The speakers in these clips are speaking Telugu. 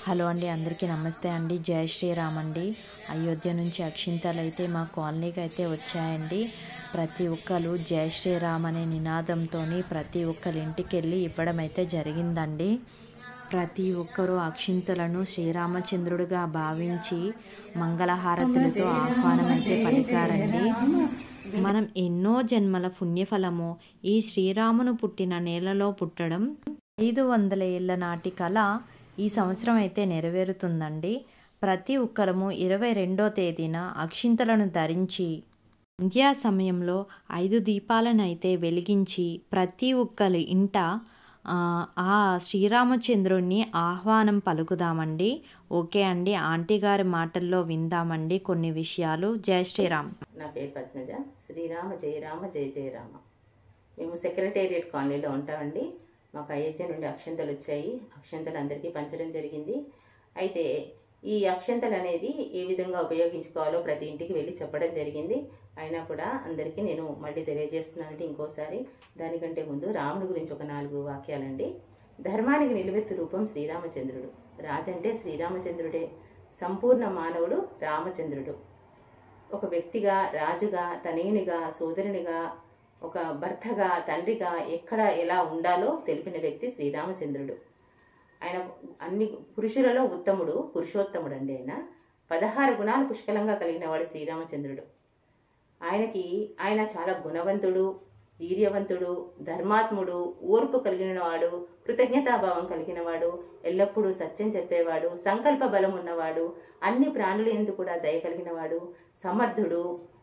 హలో అండి అందరికీ నమస్తే అండి జై శ్రీరామ్ అండి అయోధ్య నుంచి అక్షింతలు అయితే మా కాలనీకి అయితే వచ్చాయండి ప్రతి ఒక్కరు జై శ్రీరామ్ అనే నినాదంతో ప్రతి ఒక్కరి ఇంటికి వెళ్ళి ఇవ్వడం అయితే జరిగిందండి ప్రతి ఒక్కరూ అక్షింతలను శ్రీరామచంద్రుడిగా భావించి మంగళహారతులతో ఆహ్వానం అయితే పలికారండి మనం ఎన్నో జన్మల పుణ్యఫలము ఈ శ్రీరామును పుట్టిన నేలలో పుట్టడం ఐదు వందల ఏళ్ల నాటి కళ ఈ సంవత్సరం అయితే నెరవేరుతుందండి ప్రతి ఒక్కరము ఇరవై రెండో తేదీన అక్షింతలను ధరించి ఇండియా సమయంలో ఐదు దీపాలను అయితే వెలిగించి ప్రతి ఒక్కరి ఇంట ఆ, ఆ శ్రీరామచంద్రుణ్ణి ఆహ్వానం పలుకుదామండి ఓకే అండి ఆంటీ గారి మాటల్లో విందామండి కొన్ని విషయాలు జై శ్రీరామ్ నా పేరు పద్మజ శ్రీరామ జయరామ జయ జయరామ మేము సెక్రటేరియట్ కాలనీలో ఉంటామండి మాకు అయోధ్య నుండి అక్షంతలు వచ్చాయి అక్షంతలు అందరికీ పంచడం జరిగింది అయితే ఈ అక్షంతలు అనేది ఏ విధంగా ఉపయోగించుకోవాలో ప్రతి ఇంటికి వెళ్ళి చెప్పడం జరిగింది అయినా కూడా అందరికీ నేను మళ్ళీ తెలియజేస్తున్నానంటే ఇంకోసారి దానికంటే ముందు రాముడి గురించి ఒక నాలుగు వాక్యాలండి ధర్మానికి నిలువెత్తు రూపం శ్రీరామచంద్రుడు రాజంటే శ్రీరామచంద్రుడే సంపూర్ణ మానవుడు రామచంద్రుడు ఒక వ్యక్తిగా రాజుగా తనయునిగా సోదరునిగా ఒక భర్తగా తండ్రిగా ఎక్కడ ఎలా ఉండాలో తెలిపిన వ్యక్తి శ్రీరామచంద్రుడు ఆయన అన్ని పురుషులలో ఉత్తముడు పురుషోత్తముడు అండి ఆయన పదహారు గుణాలు పుష్కలంగా కలిగిన వాడు శ్రీరామచంద్రుడు ఆయనకి ఆయన చాలా గుణవంతుడు వీర్యవంతుడు ధర్మాత్ముడు ఓర్పు కలిగిన వాడు కృతజ్ఞతాభావం కలిగిన వాడు ఎల్లప్పుడూ సత్యం చెప్పేవాడు సంకల్ప బలం ఉన్నవాడు అన్ని ప్రాణులు ఎందు కూడా దయ కలిగిన వాడు సమర్థుడు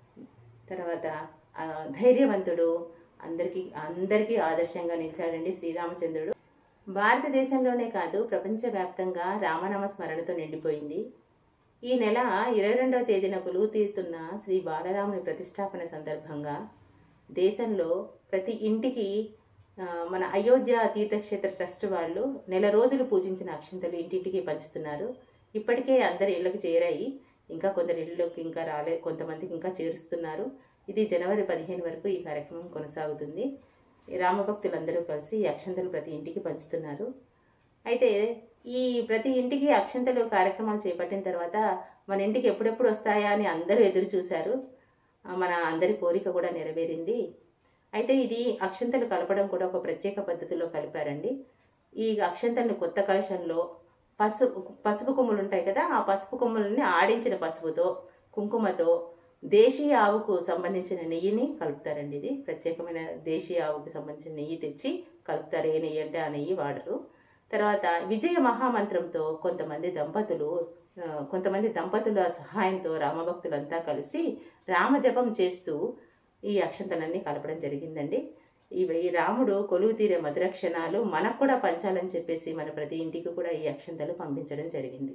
తర్వాత ఆ, ధైర్యవంతుడు అందరికీ అందరికీ ఆదర్శంగా నిలిచాడండి శ్రీరామచంద్రుడు భారతదేశంలోనే కాదు ప్రపంచవ్యాప్తంగా రామనామ స్మరణతో నిండిపోయింది ఈ నెల ఇరవై రెండవ తేదీన కొలువు తీరుతున్న శ్రీ బాలరాముని ప్రతిష్టాపన సందర్భంగా దేశంలో ప్రతి ఇంటికి ఆ, మన అయోధ్య తీర్థక్షేత్ర ట్రస్ట్ వాళ్ళు నెల రోజులు పూజించిన అక్షంతలు ఇంటింటికి పంచుతున్నారు ఇప్పటికే అందరి ఇళ్ళకి చేరాయి ఇంకా కొందరి ఇళ్ళకి ఇంకా రాలే కొంతమందికి ఇంకా చేరుస్తున్నారు ఇది జనవరి పదిహేను వరకు ఈ కార్యక్రమం కొనసాగుతుంది ఈ రామభక్తులందరూ కలిసి ఈ అక్షంతలు ప్రతి ఇంటికి పంచుతున్నారు అయితే ఈ ప్రతి ఇంటికి అక్షంతలు కార్యక్రమాలు చేపట్టిన తర్వాత మన ఇంటికి ఎప్పుడెప్పుడు వస్తాయా అని అందరూ ఎదురు చూశారు ఆ, మన అందరి కోరిక కూడా నెరవేరింది అయితే ఇది అక్షంతలు కలపడం కూడా ఒక ప్రత్యేక పద్ధతిలో కలిపారండి ఈ అక్షంతలను కొత్త కలశంలో పసుపు పసుపు కొమ్ములు ఉంటాయి కదా ఆ పసుపు కొమ్ములని ఆడించిన పసుపుతో కుంకుమతో దేశీయ ఆవుకు సంబంధించిన నెయ్యిని కలుపుతారండి ఇది ప్రత్యేకమైన దేశీయ ఆవుకు సంబంధించిన నెయ్యి తెచ్చి కలుపుతారు ఏ నెయ్యి అంటే ఆ నెయ్యి వాడరు తర్వాత విజయ మహామంత్రంతో కొంతమంది దంపతులు ఆ, కొంతమంది దంపతుల సహాయంతో రామభక్తులంతా కలిసి రామజపం చేస్తూ ఈ అక్షంతలన్నీ కలపడం జరిగిందండి ఇవి ఈ రాముడు కొలువు తీరే మధుర క్షణాలు మనకు కూడా పంచాలని చెప్పేసి మన ప్రతి ఇంటికి కూడా ఈ అక్షంతలు పంపించడం జరిగింది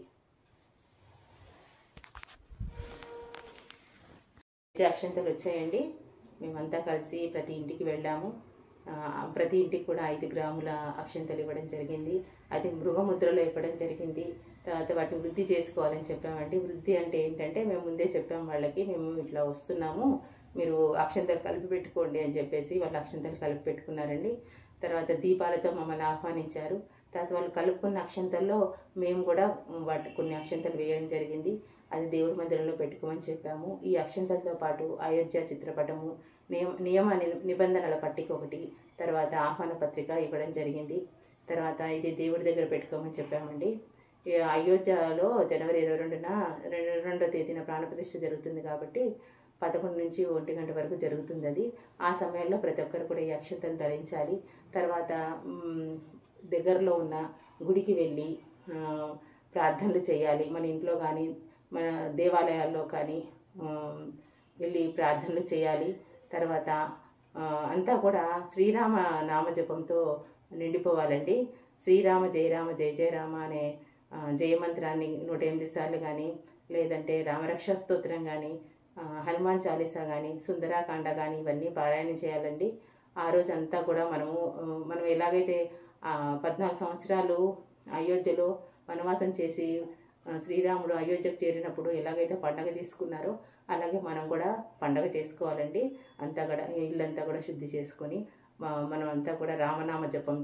అయితే అక్షంతలు వచ్చాయండి మేమంతా కలిసి ప్రతి ఇంటికి వెళ్ళాము ఆ, ప్రతి ఇంటికి కూడా ఐదు గ్రాముల అక్షంతలు ఇవ్వడం జరిగింది అది మృగముద్రలో ఇవ్వడం జరిగింది తర్వాత వాటిని వృద్ధి చేసుకోవాలని చెప్పామండి వృద్ధి అంటే ఏంటంటే మేము ముందే చెప్పాం వాళ్ళకి మేము ఇట్లా వస్తున్నాము మీరు అక్షంతలు కలిపి పెట్టుకోండి అని చెప్పేసి వాళ్ళు అక్షంతలు కలిపి పెట్టుకున్నారండి తర్వాత దీపాలతో మమ్మల్ని ఆహ్వానించారు తర్వాత వాళ్ళు కలుపుకున్న అక్షంతల్లో మేము కూడా వాటి కొన్ని అక్షంతలు వేయడం జరిగింది అది దేవుడి మందిరంలో పెట్టుకోమని చెప్పాము ఈ అక్షంతలతో పాటు అయోధ్య చిత్రపటము నియమ నియమ ని- నిబంధనల పట్టిక ఒకటి తర్వాత ఆహ్వాన పత్రిక ఇవ్వడం జరిగింది తర్వాత ఇది దేవుడి దగ్గర పెట్టుకోమని చెప్పామండి ఈ అయోధ్యలో జనవరి ఇరవై రెండున రెండు రెండో తేదీన ప్రాణప్రతిష్ఠ జరుగుతుంది కాబట్టి పదకొండు నుంచి ఒంటి గంట వరకు జరుగుతుంది అది ఆ సమయంలో ప్రతి ఒక్కరు కూడా ఈ అక్షంతలు ధరించాలి తర్వాత మ్, దగ్గరలో ఉన్న గుడికి వెళ్ళి ఆ, ప్రార్థనలు చేయాలి మన ఇంట్లో కానీ మన దేవాలయాల్లో కానీ ఆ, వెళ్ళి ప్రార్థనలు చేయాలి తర్వాత ఆ, అంతా కూడా శ్రీరామ నామజపంతో నిండిపోవాలండి శ్రీరామ జయరామ జయ జయరామ అనే ఆ, జయమంత్రాన్ని నూట ఎనిమిది సార్లు కానీ లేదంటే రామరక్షా స్తోత్రం కానీ ఆ, హనుమాన్ చాలీసా కానీ సుందరాకాండ కానీ ఇవన్నీ పారాయణం చేయాలండి ఆ రోజు అంతా కూడా మనము ఆ, మనం ఎలాగైతే ఆ, పద్నాలుగు సంవత్సరాలు అయోధ్యలో వనవాసం చేసి ఆ, శ్రీరాముడు అయోధ్యకు చేరినప్పుడు ఎలాగైతే పండగ చేసుకున్నారో అలాగే మనం కూడా పండగ చేసుకోవాలండి అంతా కూడా ఇల్లంతా కూడా శుద్ధి చేసుకొని మ- మనం అంతా కూడా రామనామ జపంతో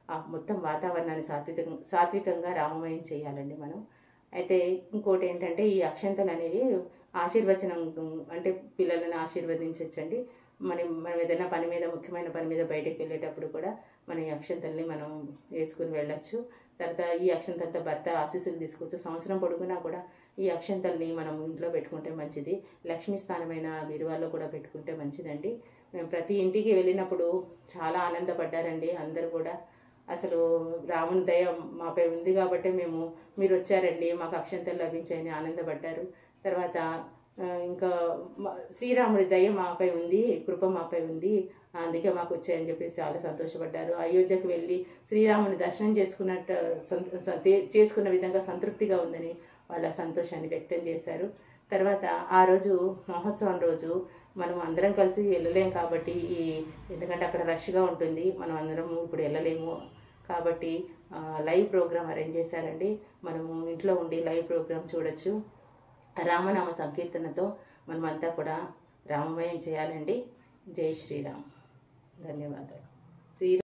ఆ మొత్తం వాతావరణాన్ని సాత్విక సాత్వికంగా రామమయం చేయాలండి మనం అయితే ఇంకోటి ఏంటంటే ఈ అక్షంతలు అనేవి ఆశీర్వచనం అంటే పిల్లలను ఆశీర్వదించవచ్చండి మనం మనం ఏదైనా పని మీద ముఖ్యమైన పని మీద బయటకు వెళ్ళేటప్పుడు కూడా మన ఈ అక్షంతల్ని మనం వేసుకుని వెళ్ళొచ్చు తర్వాత ఈ అక్షంతలతో భర్త ఆశీస్సులు తీసుకోవచ్చు సంవత్సరం పొడుగునా కూడా ఈ అక్షంతల్ని మనం ఇంట్లో పెట్టుకుంటే మంచిది లక్ష్మీ స్థానమైన బీరువాల్లో కూడా పెట్టుకుంటే మంచిదండి మేము ప్రతి ఇంటికి వెళ్ళినప్పుడు చాలా ఆనందపడ్డారండి అందరూ కూడా అసలు రాముని దయ మాపై ఉంది కాబట్టి మేము మీరు వచ్చారండి మాకు అక్షంతలు లభించాయని ఆనందపడ్డారు తర్వాత ఆ, ఇంకా మా- శ్రీరాముడి దయ మాపై ఉంది కృప మాపై ఉంది అందుకే మాకు వచ్చాయని చెప్పేసి చాలా సంతోషపడ్డారు అయోధ్యకు వెళ్ళి శ్రీరాముని దర్శనం చేసుకున్నట్టు సంత- స- తే- చేసుకున్న విధంగా సంతృప్తిగా ఉందని వాళ్ళ సంతోషాన్ని వ్యక్తం చేశారు తర్వాత ఆ రోజు మహోత్సవం రోజు మనం అందరం కలిసి వెళ్ళలేం కాబట్టి ఈ ఎందుకంటే అక్కడ రష్గా ఉంటుంది మనం అందరం ఇప్పుడు వెళ్ళలేము కాబట్టి ఆ, లైవ్ ప్రోగ్రామ్ అరేంజ్ చేశారండి మనము ఇంట్లో ఉండి లైవ్ ప్రోగ్రామ్ చూడొచ్చు రామనామ సంకీర్తనతో మనమంతా కూడా రామమయం చేయాలండి జై శ్రీరామ్ ధన్యవాదాలు శ్రీ